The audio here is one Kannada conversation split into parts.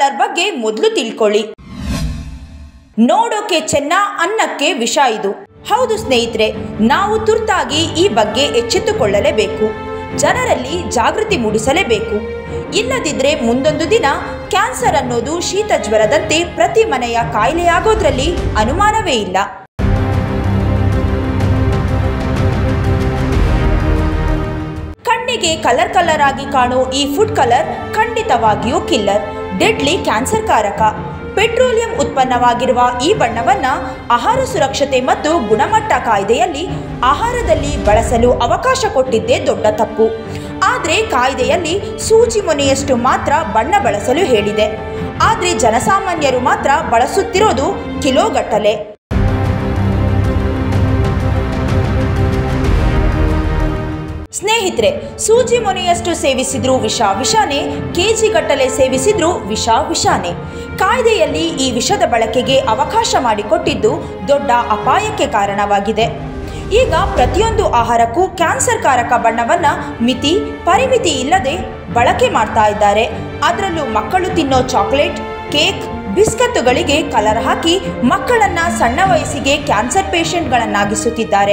ಕಲರ್ ಬಗ್ಗೆ ಮೊದಲು ತಿಳ್ಕೊಳ್ಳಿ ನೋಡೋಕೆ ಚೆನ್ನ ಅನ್ನಕ್ಕೆ ವಿಷ ಇದು ಹೌದು ಸ್ನೇಹಿತರೆ ನಾವು ತುರ್ತಾಗಿ ಈ ಬಗ್ಗೆ ಎಚ್ಚೆತ್ತುಕೊಳ್ಳಲೇಬೇಕು ಜನರಲ್ಲಿ ಜಾಗೃತಿ ಮೂಡಿಸಲೇಬೇಕು ಇಲ್ಲದಿದ್ದರೆ ಮುಂದೊಂದು ದಿನ ಕ್ಯಾನ್ಸರ್ ಅನ್ನೋದು ಶೀತ ಜ್ವರದಂತೆ ಪ್ರತಿ ಮನೆಯ ಕಾಯಿಲೆಯಾಗೋದ್ರಲ್ಲಿ ಅನುಮಾನವೇ ಇಲ್ಲ ಕಣ್ಣಿಗೆ ಕಲರ್ ಕಲರ್ ಆಗಿ ಕಾಣೋ ಈ ಫುಡ್ ಕಲರ್ ಖಂಡಿತವಾಗಿಯೂ ಕಿಲ್ಲರ್ ಡೆಡ್ಲಿ ಕ್ಯಾನ್ಸರ್ ಕಾರಕ ಪೆಟ್ರೋಲಿಯಂ ಉತ್ಪನ್ನವಾಗಿರುವ ಈ ಬಣ್ಣವನ್ನ ಆಹಾರ ಸುರಕ್ಷತೆ ಮತ್ತು ಗುಣಮಟ್ಟ ಕಾಯ್ದೆಯಲ್ಲಿ ಆಹಾರದಲ್ಲಿ ಬಳಸಲು ಅವಕಾಶ ಕೊಟ್ಟಿದ್ದೇ ದೊಡ್ಡ ತಪ್ಪು ಆದರೆ ಕಾಯ್ದೆಯಲ್ಲಿ ಸೂಚಿ ಮೊನೆಯಷ್ಟು ಮಾತ್ರ ಬಣ್ಣ ಬಳಸಲು ಹೇಳಿದೆ ಆದರೆ ಜನಸಾಮಾನ್ಯರು ಮಾತ್ರ ಬಳಸುತ್ತಿರೋದು ಕಿಲೋಗಟ್ಟಲೆ ಸ್ನೇಹಿತರೆ ಸೂಜಿ ಮೊನೆಯಷ್ಟು ಸೇವಿಸಿದ್ರೂ ವಿಷ ವಿಷಾನೇ ಕೆಜಿ ಗಟ್ಟಲೆ ಸೇವಿಸಿದ್ರೂ ವಿಷ ವಿಷಾನೇ ಕಾಯ್ದೆಯಲ್ಲಿ ಈ ವಿಷದ ಬಳಕೆಗೆ ಅವಕಾಶ ಮಾಡಿಕೊಟ್ಟಿದ್ದು ದೊಡ್ಡ ಅಪಾಯಕ್ಕೆ ಕಾರಣವಾಗಿದೆ ಈಗ ಪ್ರತಿಯೊಂದು ಆಹಾರಕ್ಕೂ ಕ್ಯಾನ್ಸರ್ ಕಾರಕ ಬಣ್ಣವನ್ನ ಮಿತಿ ಪರಿಮಿತಿ ಇಲ್ಲದೆ ಬಳಕೆ ಮಾಡ್ತಾ ಇದ್ದಾರೆ ಅದರಲ್ಲೂ ಮಕ್ಕಳು ತಿನ್ನೋ ಚಾಕ್ಲೇಟ್ ಕೇಕ್ ಬಿಸ್ಕತ್ತುಗಳಿಗೆ ಕಲರ್ ಹಾಕಿ ಮಕ್ಕಳನ್ನ ಸಣ್ಣ ವಯಸ್ಸಿಗೆ ಕ್ಯಾನ್ಸರ್ ಪೇಷಂಟ್ಗಳನ್ನಾಗಿಸುತ್ತಿದ್ದಾರೆ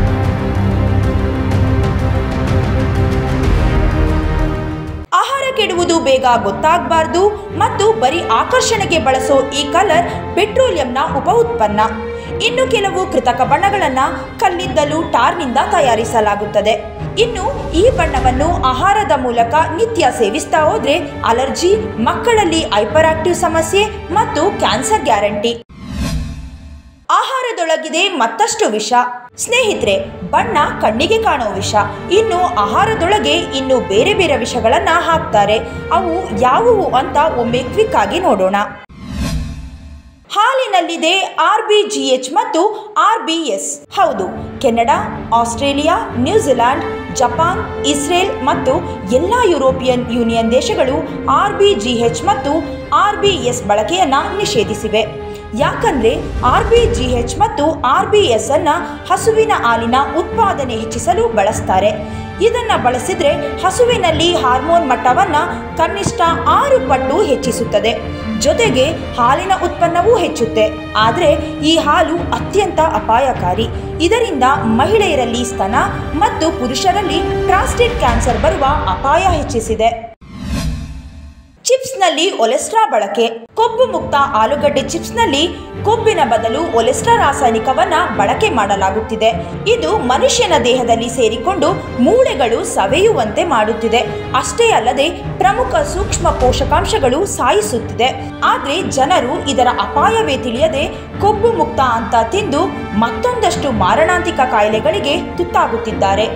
ಆಹಾರ ಕೆಡುವುದು ಬೇಗ ಗೊತ್ತಾಗಬಾರ್ದು ಮತ್ತು ಬರೀ ಆಕರ್ಷಣೆಗೆ ಬಳಸೋ ಈ ಕಲರ್ ಪೆಟ್ರೋಲಿಯಂನ ಉಪ ಉತ್ಪನ್ನ ಇನ್ನು ಕೆಲವು ಕೃತಕ ಬಣ್ಣಗಳನ್ನು ಕಲ್ಲಿದ್ದಲು ಟಾರ್ನಿಂದ ತಯಾರಿಸಲಾಗುತ್ತದೆ ಇನ್ನು ಈ ಬಣ್ಣವನ್ನು ಆಹಾರದ ಮೂಲಕ ನಿತ್ಯ ಸೇವಿಸ್ತಾ ಹೋದ್ರೆ ಅಲರ್ಜಿ ಮಕ್ಕಳಲ್ಲಿ ಹೈಪರ್ ಆಕ್ಟಿವ್ ಸಮಸ್ಯೆ ಮತ್ತು ಕ್ಯಾನ್ಸರ್ ಗ್ಯಾರಂಟಿ ಆಹಾರದೊಳಗಿದೆ ಮತ್ತಷ್ಟು ವಿಷ ಸ್ನೇಹಿತರೆ ಬಣ್ಣ ಕಣ್ಣಿಗೆ ಕಾಣೋ ವಿಷ ಇನ್ನು ಆಹಾರದೊಳಗೆ ಇನ್ನು ಬೇರೆ ಬೇರೆ ವಿಷಗಳನ್ನ ಹಾಕ್ತಾರೆ ಅವು ಯಾವುವು ಅಂತ ಒಮ್ಮೆ ಕ್ವಿಕ್ ಆಗಿ ನೋಡೋಣ ಹಾಲಿನಲ್ಲಿದೆ ಆರ್ ಬಿ ಜಿ ಎಚ್ ಮತ್ತು ಆರ್ ಬಿ ಎಸ್ ಹೌದು Canada Australia New Zealand Japan Israel ಮತ್ತು ಎಲ್ಲ ಯುರೋಪಿಯನ್ ಯೂನಿಯನ್ ದೇಶಗಳು ಆರ್ ಬಿ ಜಿ ಎಚ್ ಮತ್ತು ಆರ್ ಬಿ ಎಸ್ ಬಳಕೆಯನ್ನ ನಿಷೇಧಿಸಿವೆ ಯಾಕಂದ್ರೆ ಆರ್ ಬಿ ಜಿ ಎಚ್ ಮತ್ತು ಆರ್ ಬಿ ಎಸ್ ಅನ್ನ ಹಸುವಿನ ಹಾಲಿನ ಉತ್ಪಾದನೆ ಹೆಚ್ಚಿಸಲು ಬಳಸ್ತಾರೆ ಇದನ್ನ ಬಳಸಿದ್ರೆ ಹಸುವಿನಲ್ಲಿ ಹಾರ್ಮೋನ್ ಮಟ್ಟವನ್ನ ಕನಿಷ್ಠ ಆರು ಪಟ್ಟು ಹೆಚ್ಚಿಸುತ್ತದೆ ಜೊತೆಗೆ ಹಾಲಿನ ಉತ್ಪನ್ನವೂ ಹೆಚ್ಚುತ್ತೆ ಆದರೆ ಈ ಹಾಲು ಅತ್ಯಂತ ಅಪಾಯಕಾರಿ ಇದರಿಂದ ಮಹಿಳೆಯರಲ್ಲಿ ಸ್ತನ ಮತ್ತು ಪುರುಷರಲ್ಲಿ ಪ್ರಾಸ್ಟೇಟ್ ಕ್ಯಾನ್ಸರ್ ಬರುವ ಅಪಾಯ ಹೆಚ್ಚಿಸಿದೆ ಚಿಪ್ಸ್ನಲ್ಲಿ ಒಲೆಸ್ಟ್ರಾ ಬಳಕೆ ಕೊಬ್ಬು ಮುಕ್ತ ಆಲೂಗಡ್ಡೆ ಚಿಪ್ಸ್ನಲ್ಲಿ ಕೊಬ್ಬಿನ ಬದಲು ಒಲೆಸ್ಟ್ರಾ ರಾಸಾಯನಿಕವನ್ನ ಬಳಕೆ ಮಾಡಲಾಗುತ್ತಿದೆ ಇದು ಮನುಷ್ಯನ ದೇಹದಲ್ಲಿ ಸೇರಿಕೊಂಡು ಮೂಳೆಗಳು ಸವೆಯುವಂತೆ ಮಾಡುತ್ತಿದೆ ಅಷ್ಟೇ ಅಲ್ಲದೆ ಪ್ರಮುಖ ಸೂಕ್ಷ್ಮ ಪೋಷಕಾಂಶಗಳು ಸಾಯಿಸುತ್ತಿದೆ ಆದ್ರೆ ಜನರು ಇದರ ಅಪಾಯವೇ ತಿಳಿಯದೆ ಕೊಬ್ಬು ಮುಕ್ತ ಅಂತ ತಿಂದು ಮತ್ತೊಂದಷ್ಟು ಮಾರಣಾಂತಿಕ ಕಾಯಿಲೆಗಳಿಗೆ ತುತ್ತಾಗುತ್ತಿದ್ದಾರೆ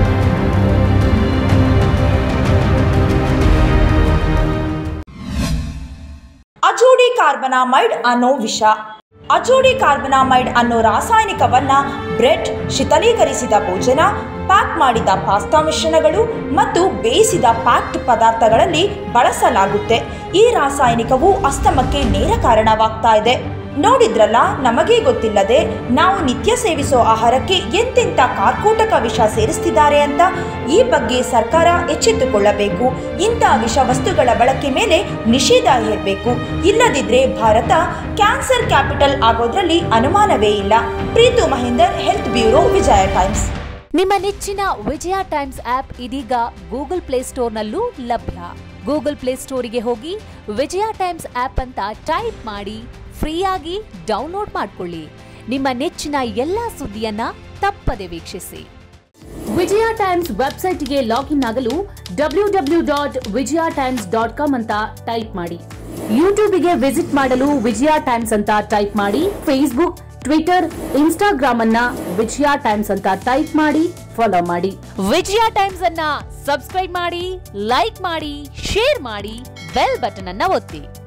ಅಜೋಡಿ ಕಾರ್ಬನಾಮೈಡ್ ಅನ್ನೋ ವಿಷ ಅಜೋಡಿ ಕಾರ್ಬನಾಮೈಡ್ ಅನ್ನೋ ರಾಸಾಯನಿಕವನ್ನ ಬ್ರೆಡ್ ಶೀತಲೀಕರಿಸಿದ ಭೋಜನ ಪ್ಯಾಕ್ ಮಾಡಿದ ಪಾಸ್ತಾ ಮಿಶ್ರಣಗಳು ಮತ್ತು ಬೇಯಿಸಿದ ಪ್ಯಾಕ್ಡ್ ಪದಾರ್ಥಗಳಲ್ಲಿ ಬಳಸಲಾಗುತ್ತೆ ಈ ರಾಸಾಯನಿಕವು ಅಸ್ತಮಕ್ಕೆ ನೇರ ಕಾರಣವಾಗ್ತಾ ಇದೆ ನೋಡಿದ್ರಲ್ಲ ನಮಗೇ ಗೊತ್ತಿಲ್ಲದೆ ನಾವು ನಿತ್ಯ ಸೇವಿಸೋ ಆಹಾರಕ್ಕೆ ಎಂತೆಂಥ ಕಾರ್ಕೋಟಕ ವಿಷ ಸೇರಿಸ್ತಿದ್ದಾರೆ ಅಂತ ಈ ಬಗ್ಗೆ ಸರ್ಕಾರ ಎಚ್ಚೆತ್ತುಕೊಳ್ಳಬೇಕು ಇಂಥ ವಿಷ ವಸ್ತುಗಳ ಬಳಕೆ ಮೇಲೆ ನಿಷೇಧ ಹೇರಬೇಕು ಇಲ್ಲದಿದ್ರೆ ಭಾರತ ಕ್ಯಾನ್ಸರ್ ಕ್ಯಾಪಿಟಲ್ ಆಗೋದ್ರಲ್ಲಿ ಅನುಮಾನವೇ ಇಲ್ಲ Preethu Mahender health bureau Vijaya Times ನಿಮ್ಮ ನೆಚ್ಚಿನ ವಿಜಯ ಟೈಮ್ಸ್ ಆಪ್ ಇದೀಗ ಗೂಗಲ್ ಪ್ಲೇಸ್ಟೋರ್ನಲ್ಲೂ ಲಭ್ಯ ಗೂಗಲ್ ಪ್ಲೇಸ್ಟೋರಿಗೆ ಹೋಗಿ ವಿಜಯ ಟೈಮ್ಸ್ ಆಪ್ ಅಂತ ಟೈಪ್ ಮಾಡಿ ಫ್ರೀಯಾಗಿ ಡೌನ್ಲೋಡ್ ಮಾಡ್ಕೊಳ್ಳಿ ನಿಮ್ಮ ನೆಚ್ಚಿನ ಎಲ್ಲಾ ಸುದ್ದಿಯನ್ನ ತಪ್ಪದೆ ವೀಕ್ಷಿಸಿ ವಿಜಯ ಟೈಮ್ಸ್ ವೆಬ್ಸೈಟ್ಗೆ ಲಾಗಿನ್ ಆಗಲು W W dot Vijaya Times dot com ಅಂತ ಟೈಪ್ ಮಾಡಿ ಯೂಟ್ಯೂಬ್ಗೆ ವಿಸಿಟ್ ಮಾಡಲು ವಿಜಯ ಟೈಮ್ಸ್ ಅಂತ ಟೈಪ್ ಮಾಡಿ ಫೇಸ್ಬುಕ್ ಟ್ವಿಟರ್ ಇನ್ಸ್ಟಾಗ್ರಾಮ್ ಅನ್ನ ವಿಜಯ ಟೈಮ್ಸ್ ಅಂತ ಟೈಪ್ ಮಾಡಿ ಫಾಲೋ ಮಾಡಿ ವಿಜಯ ಟೈಮ್ಸ್ ಅನ್ನ ಸಬ್ಸ್ಕ್ರೈಬ್ ಮಾಡಿ ಲೈಕ್ ಮಾಡಿ ಶೇರ್ ಮಾಡಿ ಬೆಲ್ ಬಟನ್ ಅನ್ನ ಒತ್ತಿ